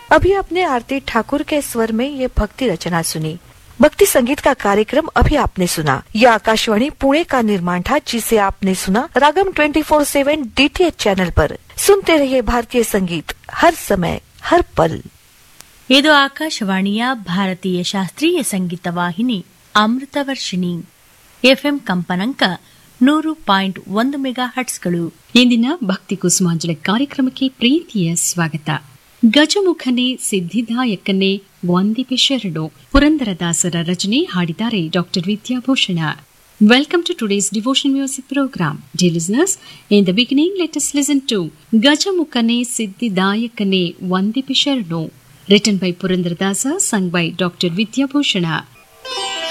अभी आपने आरती ठाकुर के स्वर में ये भक्ति रचना सुनी भक्ति संगीत का कार्यक्रम अभी आपने सुना यह आकाशवाणी पुणे का निर्माण था जिसे आपने सुना रागम 24/7 डीटीएच चैनल पर सुनते रहिए भारतीय संगीत हर समय हर पल ಇದು ಆಕಾಶವಾಣಿಯ ಭಾರತೀಯ ಶಾಸ್ತ್ರೀಯ ಸಂಗೀತ ವಾಹಿನಿ ಅಮೃತವರ್ಷಿಣಿ ಎಫ್ಎಂ ಕಂಪನಾಂಕ ನೂರು ಪಾಯಿಂಟ್ ಒಂದು ಮೆಗಾ ಹಟ್ಸ್ಗಳು ಇಂದಿನ ಭಕ್ತಿ ಕುಸುಮಾಂಜಲಿ ಕಾರ್ಯಕ್ರಮಕ್ಕೆ ಪ್ರೀತಿಯ ಸ್ವಾಗತ ಗಜಮುಖನೇ ಸಿದ್ಧಿದಾಯಕನೇ ವಂದಿಪೆ ಶರಣು ಪುರಂದರದಾಸರ ರಚನೆ ಹಾಡಿದ್ದಾರೆ doctor Vidyabhushana Welcome to today's devotion music program. Dear listeners, in the beginning, let us listen to Gajamukane Siddhidayakane Vandipisharno, written by Purandaradasa, sung by Dr. Vidya Bhushana.